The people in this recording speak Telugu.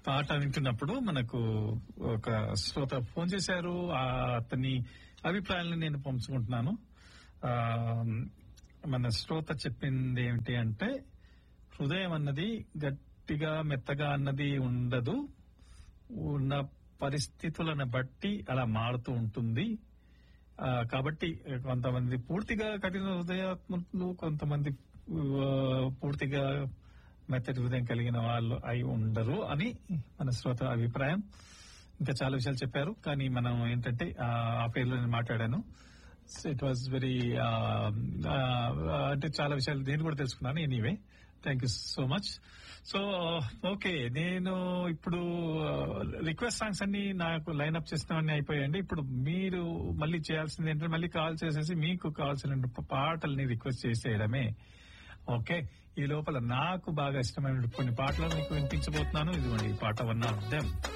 పాట వింటున్నప్పుడు మనకు ఒక శ్రోత ఫోన్ చేశారు ఆ అతని అభిప్రాయాలను నేను పంచుకుంటున్నాను ఆ, మన శ్రోత చెప్పింది ఏమిటి అంటే హృదయం అన్నది గట్టిగా మెత్తగా అన్నది ఉండదు ఉన్న పరిస్థితులను బట్టి అలా మారుతూ ఉంటుంది ఆ, కాబట్టి కొంతమంది పూర్తిగా కఠిన హృదయాత్మకులు కొంతమంది ఆ, పూర్తిగా మెత్తటి హృదయం కలిగిన వాళ్ళు అయి ఉండరు అని మన శ్రోత అభిప్రాయం ఇంకా చాలా విషయాలు చెప్పారు కానీ మనం ఏంటంటే ఆ ఆ పేరులో నేను మాట్లాడాను ఇట్ వాజ్ వెరీ అంటే చాలా విషయాలు నేను కూడా తెలుసుకున్నాను anyway thank you so much so okay నేను ఇప్పుడు రిక్వెస్ట్ సాంగ్స్ అన్ని నాకు లైన్ అప్ చేసినవన్నీ అయిపోయాయండి ఇప్పుడు మీరు మళ్ళీ చేయాల్సింది ఏంటంటే మళ్ళీ కాల్ చేసేసి మీకు కావాల్సిన పాటల్ని రిక్వెస్ట్ చేసేయడమే ఓకే ఈ లోపల నాకు బాగా ఇష్టమైన కొన్ని పాటలు మీకు వినిపించబోతున్నాను ఇదిగోండి ఈ పాట వన్ ఆఫ్ దెమ్